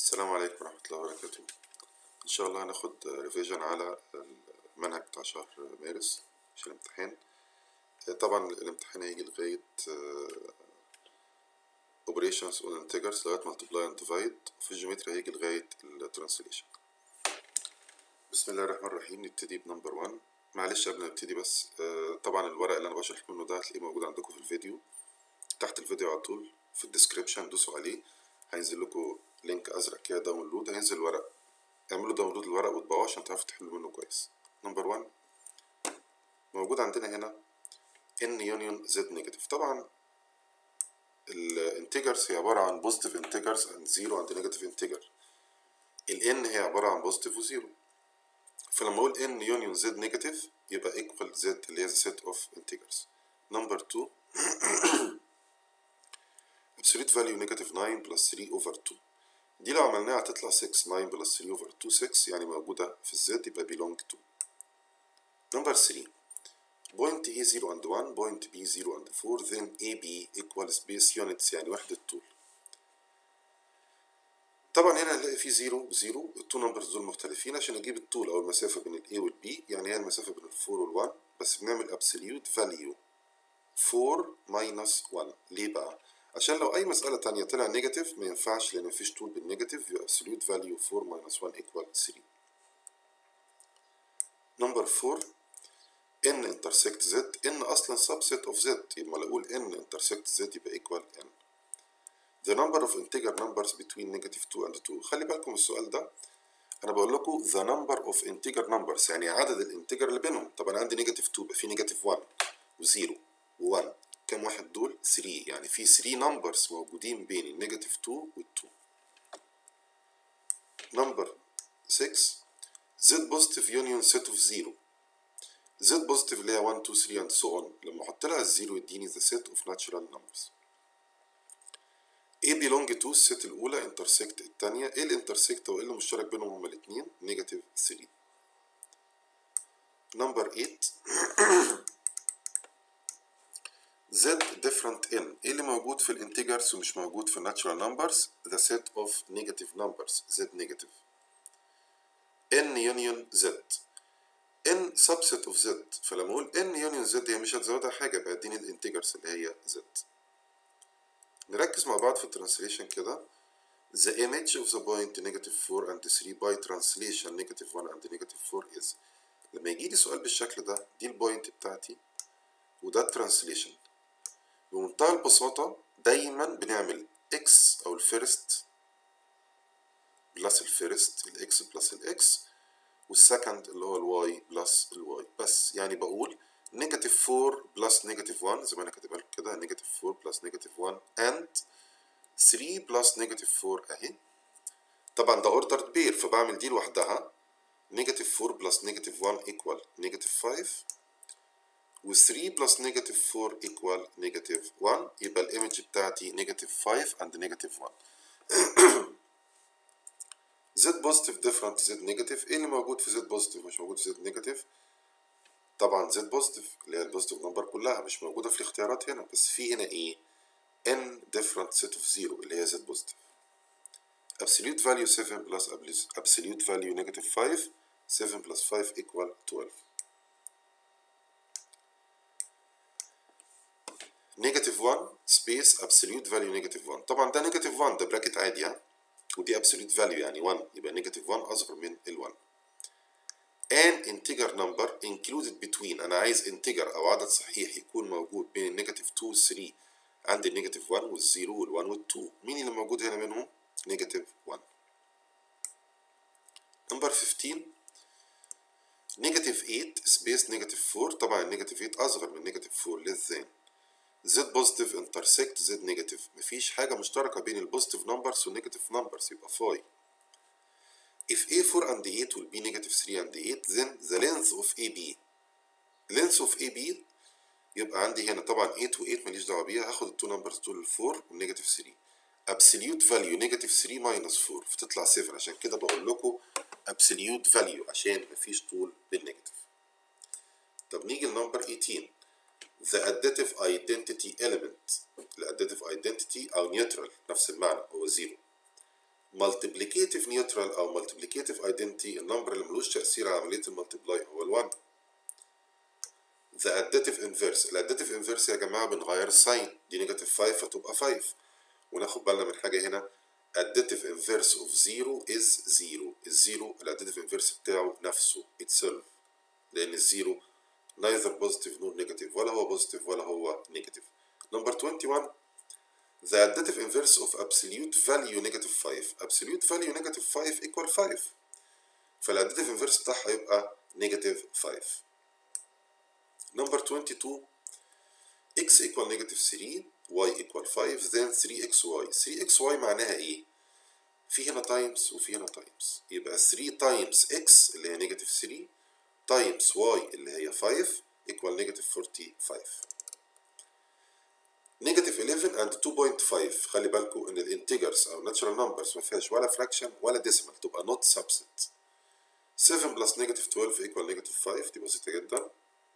السلام عليكم ورحمة الله وبركاته إن شاء الله هناخد ريفيجن على المنهج بتاع شهر مارس عشان الامتحان طبعا الامتحان هيجي لغاية operations on integers لغاية multiply and divide وفي الجيومتري هيجي لغاية الترانسليشن بسم الله الرحمن الرحيم نبتدي بنمبر 1 معلش قبل ما نبتدي بس طبعا الورق اللي انا بشرح منه ده هتلاقيه موجود عندكم في الفيديو تحت الفيديو على طول في الديسكريبشن دوسوا عليه هينزل لكم لينك ازرق كده داونلود هينزل ورق اعملوا داونلود الورق واتبعوه عشان تعرفوا تحلوا منه كويس نمبر 1 موجود عندنا هنا ان يونيون زد نيجاتيف طبعا الانتجرز هي عبارة عن بوزيتيف انتجرز اند زيرو اند نيجاتيف انتجر الان هي عبارة عن بوزيتيف وزيرو فلما اقول ان يونيون زد نيجاتيف يبقى ايكوال زد اللي هي set of integers نمبر 2 absolute value negative 9 plus 3 over 2 دي لو عملناها هتطلع 6 9 plus 3 over 2 6 يعني موجودة في الزد يبقى belong to نمبر 3 point A 0 and 1 point B 0 and 4 then AB equals base units يعني وحدة طول طبعا هنا هنلاقي في 0 0 التو نمبرز دول مختلفين عشان اجيب الطول او المسافة بين ال A وال B يعني هي المسافة بين ال 4 وال 1 بس بنعمل absolute value 4 minus 1 ليه بقى؟ عشان لو أي مسألة تانية طلع نيجاتيف ما ينفعش لأن مفيش طول بالنيجاتيف يبقى absolute value 4 minus 1 equal 3 نمبر 4 n intersect z n أصلا subset of z يبقى لو أقول n intersect z يبقى equal n the number of integer numbers between negative 2 and 2 خلي بالكم السؤال ده أنا بقول لكم the number of integer numbers يعني عدد الانتجر اللي بينهم طب أنا عندي نيجاتيف 2 يبقى في نيجاتيف 1 و0 و1 كم واحد دول 3 يعني في 3 نمبرز موجودين بين النيجاتيف 2 وال 2 نمبر 6 z positive union set of 0 z positive اللي هي 1 2 3 and so on لما احط لها الزيرو يديني the set of natural numbers A belong to الست الأولى intersect التانية إيه الانترسكت أو إيه اللي مشترك بينهم هما الاتنين نيجاتيف 3 نمبر 8 z different n ايه اللي موجود في الانتجرز ومش موجود في natural numbers the set of negative numbers z negative n union z n subset of z فلما اقول n union z هي مش هتزودها حاجة يبقى اديني الانتجرز اللي هي z نركز مع بعض في الترانسليشن كده the image of the point negative 4 and 3 by translation negative 1 and negative 4 is لما يجي لي سؤال بالشكل ده دي البوينت بتاعتي وده الترانسليشن بمنتهى البساطة دايما بنعمل x أو الفيرست بلس الفيرست الإكس بلس الإكس والسكند اللي هو الواي بلس الواي بس يعني بقول نيجاتيف 4 بلس نيجاتيف 1 زي ما أنا كاتبها لكم كده نيجاتيف 4 بلس نيجاتيف 1 and 3 بلس نيجاتيف 4 أهي طبعا ده اوردر بير فبعمل دي لوحدها نيجاتيف 4 بلس نيجاتيف 1 equal نيجاتيف 5 و 3 بلس نيجاتيف 4 equal نيجاتيف 1 يبقى الايمج بتاعتي نيجاتيف 5 and نيجاتيف 1 z positive different z negative ايه اللي موجود في z positive مش موجود في z negative طبعا z positive اللي هي البوزيتيف نمبر كلها مش موجودة في الاختيارات هنا بس في هنا ايه n different set of 0 اللي هي z positive absolute value 7 plus absolute value negative 5 7 plus 5 equal 12 نيجاتيف 1 سبيس ابسوليوت فاليو نيجاتيف 1 طبعا ده نيجاتيف 1 ده براكت عادي ها ودي ابسوليوت فاليو يعني 1 يبقى نيجاتيف 1 اصغر من ال 1 an integer number included between انا عايز انتجر او عدد صحيح يكون موجود بين النيجاتيف 2 وال 3 عندي النيجاتيف 1 وال0 وال1 وال2 مين اللي موجود هنا منهم نيجاتيف 1 نمبر 15 نيجاتيف 8 سبيس نيجاتيف 4 طبعا النيجاتيف 8 اصغر من نيجاتيف 4 less than z positive intersect z negative مفيش حاجة مشتركة بين البوزيتيف نمبرز والنيجاتيف نمبرز يبقى phi if a4 and 8 will be negative 3 and 8 then the length of AB length of AB يبقى عندي هنا طبعا 8 و 8 ماليش دعوة بيها هاخد التو نمبرز دول ال 4 والنيجاتيف 3 absolute value negative 3 minus 4 فتطلع 7 عشان كده بقول لكم absolute value عشان مفيش طول بالنيجاتيف طب نيجي لنمبر 18 the additive identity element الاديتيف identity أو neutral نفس المعنى هو زيرو multiplicative neutral او multiplicative identity النمبر اللي ملوش تأثير على عملية الملتبلاي هو ال 1 the additive inverse الاديتيف inverse يا جماعة بنغير الساين دي نيجاتيف 5 فتبقى 5 وناخد بالنا من حاجة هنا additive inverse of 0 is 0 الزيرو الاديتيف inverse بتاعه نفسه itself لأن الزيرو neither positive nor negative ولا هو positive ولا هو negative number 21 the additive inverse of absolute value negative 5 absolute value negative 5 equal 5 فالاديتيف inverse بتاعها يبقى negative 5 number 22 x equal negative 3 y equal 5 then 3xy 3xy معناها ايه في هنا تايمز وفي هنا تايمز يبقى 3 تايمز x اللي هي نيجاتيف 3 تايمز y اللي هي 5 equal نيجاتيف 45 نيجاتيف 11 and 2.5 خلي بالكم ان الانتجرز او natural numbers ما فيهاش ولا fraction ولا decimal تبقى not subset 7 plus negative 12 equal negative 5 دي بسيطة جدا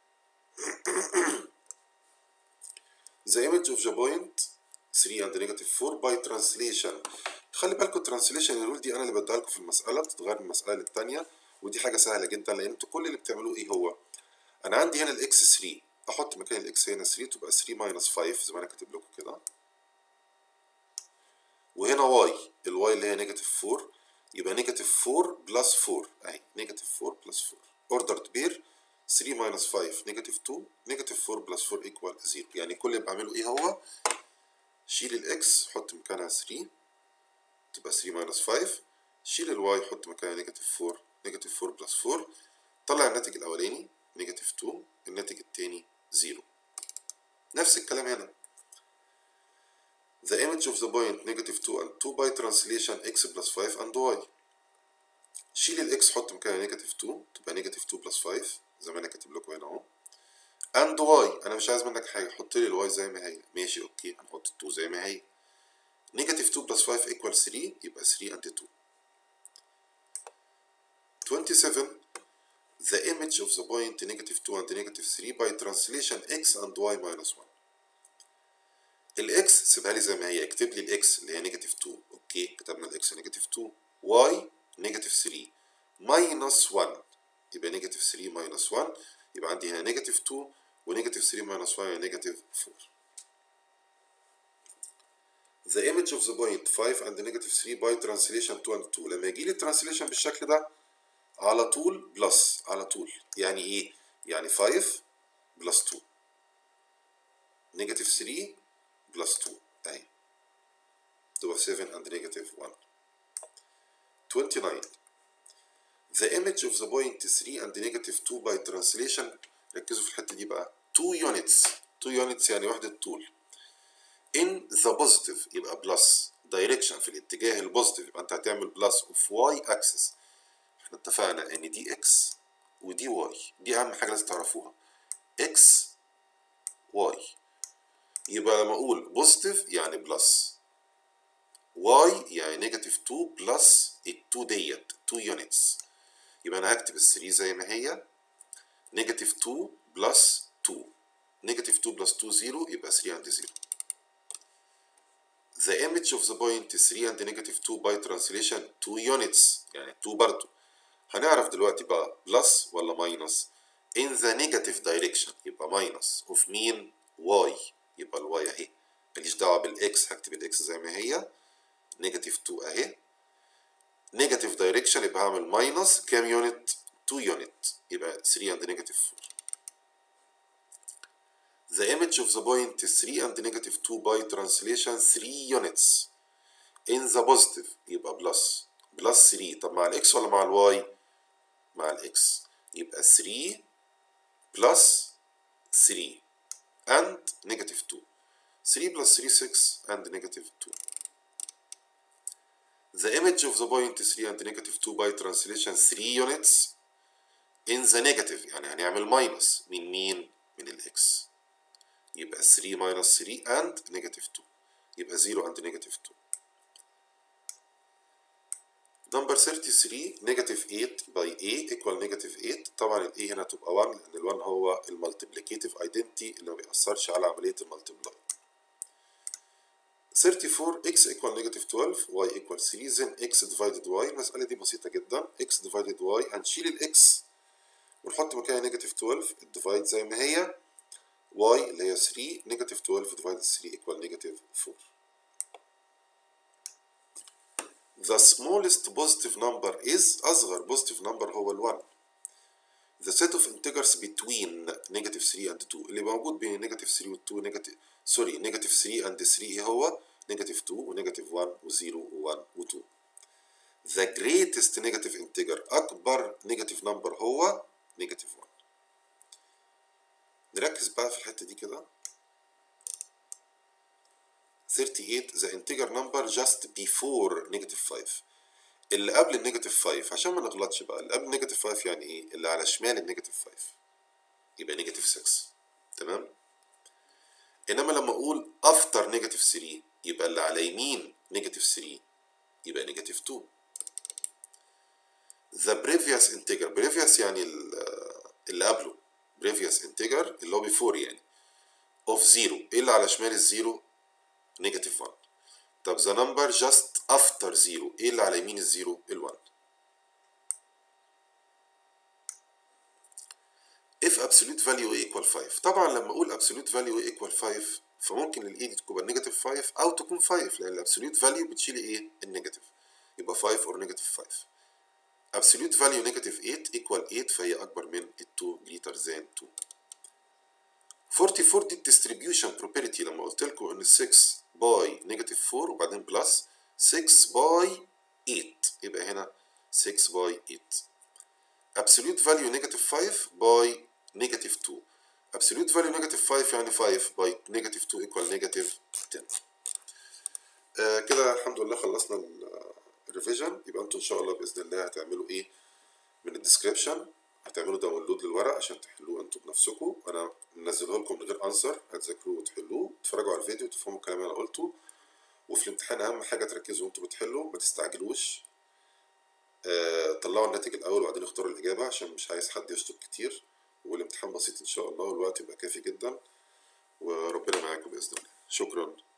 the image of the point 3 and negative 4 by translation خلي بالكم الترانسليشن الرول دي انا اللي بديها لكم في المساله بتتغير من مساله للتانيه ودي حاجه سهله جدا لان انتوا كل اللي بتعملوه ايه هو انا عندي هنا الاكس 3 احط مكان الاكس هنا 3 تبقى 3 ماينس 5 زي ما انا كاتب لكم كده وهنا واي الواي اللي هي نيجاتيف 4 يبقى نيجاتيف 4 بلس 4 اهي نيجاتيف 4 بلس 4 اوردرد بير 3 ماينس 5 نيجاتيف 2 نيجاتيف 4 بلس 4 ايكوال 0 يعني كل اللي بعمله ايه هو شيل الاكس حط مكانها 3 تبقى 3 ماينس 5 شيل الواي حط مكانها نيجاتيف 4 نيجاتيف 4 بلس 4 طلع الناتج الاولاني نيجاتيف 2 الناتج التاني 0 نفس الكلام هنا the image of the point negative 2 and 2 by translation x plus 5 and y شيل الاكس حط مكانها نيجاتيف 2 تبقى نيجاتيف 2 بلس 5 زي ما انا كاتب لكم هنا اهو and y انا مش عايز منك حاجه حط لي الواي زي ما هي ماشي اوكي هنحط 2 زي ما هي نيجاتيف 2 بلس 5 equal 3 يبقى 3 and 2 27 the image of the point negative 2 and negative 3 by translation x and y minus 1 الاكس سيبها لي زي ما هي اكتب لي الاكس اللي هي نيجاتيف 2 اوكي كتبنا الاكس نيجاتيف 2 y نيجاتيف 3 minus 1 يبقى نيجاتيف 3 minus 1 يبقى عندي هنا نيجاتيف 2 ونيجاتيف 3 minus 1 يعني نيجاتيف 4 the image of the point 5 and negative 3 by translation 2 and 2 لما يجي لي الترانسليشن بالشكل ده على طول بلس على طول يعني ايه يعني 5 بلس 2 نيجاتيف 3 بلس 2 اهي تبقى 7 and negative 1 29 the image of the point 3 and negative 2 by translation ركزوا في الحته دي بقى 2 units 2 units يعني وحده طول in the positive يبقى بلس direction في الاتجاه البوزيتيف يبقى انت هتعمل بلس اوف y axis احنا اتفقنا ان دي x ودي y دي اهم حاجه لازم تعرفوها x y يبقى لما اقول بوزيتيف يعني بلس y يعني نيجاتيف 2 بلس ال 2 ديت 2 يونتس يبقى انا هكتب ال 3 زي ما هي نيجاتيف 2 بلس 2 نيجاتيف 2 بلس 2 0 يبقى 3 عند 0 the image of the point 3 and negative 2 by translation 2 units يعني 2 برضو هنعرف دلوقتي بقى بلس ولا ماينس in the negative direction يبقى ماينس of مين y يبقى الواي اهي ماليش دعوه بالاكس هكتب الاكس زي ما هي نيجاتيف 2 اهي نيجاتيف دايركشن يبقى هعمل ماينس كام يونت 2 يونت يبقى 3 and negative 4 the image of the point 3 and negative 2 by translation 3 units in the positive يبقى بلس بلس 3 طب مع الاكس ولا مع الواي مع الاكس يبقى 3 بلس 3 and negative 2 3 plus 3 6 and negative 2 the image of the point 3 and negative 2 by translation 3 units in the negative يعني هنعمل minus من مين من الاكس يبقى 3 minus 3 and negative 2 يبقى 0 and negative 2 number 33 negative 8 by a equal negative 8 طبعا ال a هنا تبقى 1 لان ال 1 هو المالتيبليكيتيف ايدنتي اللي ما بيأثرش على عملية المالتيبلاي 34 x equal negative 12 y equal 3 then x divided y المسألة دي بسيطة جدا x divided y هنشيل الاكس ونحط مكانها نيجاتيف 12 الديفايد زي ما هي y اللي هي 3 نيجاتيف 12 divided 3 equal نيجاتيف 4 The smallest positive number is أصغر positive number هو ال 1 The set of integers between negative 3 and 2 اللي موجود بين negative 3 و 2 negative سوري negative 3 and 3 هو negative 2 و negative 1 و 0 و 1 و 2 The greatest negative integer أكبر negative number هو negative 1 نركز بقى في الحتة دي كده 38 the integer number just before negative 5 اللي قبل النيجاتيف 5 عشان ما نغلطش بقى اللي قبل النيجاتيف 5 يعني ايه اللي على شمال النيجاتيف 5 يبقى نيجاتيف 6 تمام انما لما اقول افتر نيجاتيف 3 يبقى اللي على يمين نيجاتيف 3 يبقى نيجاتيف 2 the previous integer previous يعني اللي قبله previous integer اللي هو before يعني of 0 ايه اللي على شمال الزيرو نيجاتيف 1 طب the number just after 0 ايه اللي على يمين الزيرو ال 1 if absolute value equal 5 طبعا لما اقول absolute value equal 5 فممكن الاي دي تبقى نيجاتيف 5 او تكون 5 لان الابسوليوت فاليو بتشيل ايه النيجاتيف يبقى 5 اور نيجاتيف 5 absolute value نيجاتيف 8 equal 8 فهي اكبر من ال 2 greater than 2 44 دي الديستريبيوشن بروبرتي لما قلت لكم ان 6 باي نيجاتيف 4 وبعدين بلس 6 باي 8 يبقى هنا 6 باي 8 absolute value نيجاتيف 5 باي نيجاتيف 2 absolute value نيجاتيف 5 يعني 5 باي نيجاتيف 2 equal نيجاتيف 10 آه كده الحمد لله خلصنا الريفيجن يبقى انتوا ان شاء الله باذن الله هتعملوا ايه من الديسكريبشن هتعملوا داونلود للورق عشان تحلوه انتوا بنفسكم انا منزله لكم من غير انسر هتذاكروه وتحلوه تتفرجوا على الفيديو وتفهموا الكلام اللي انا قلته وفي الامتحان اهم حاجه تركزوا وانتوا بتحلوا ما تستعجلوش آه طلعوا الناتج الاول وبعدين اختاروا الاجابه عشان مش عايز حد يشطب كتير والامتحان بسيط ان شاء الله والوقت يبقى كافي جدا وربنا معاكم باذن الله شكرا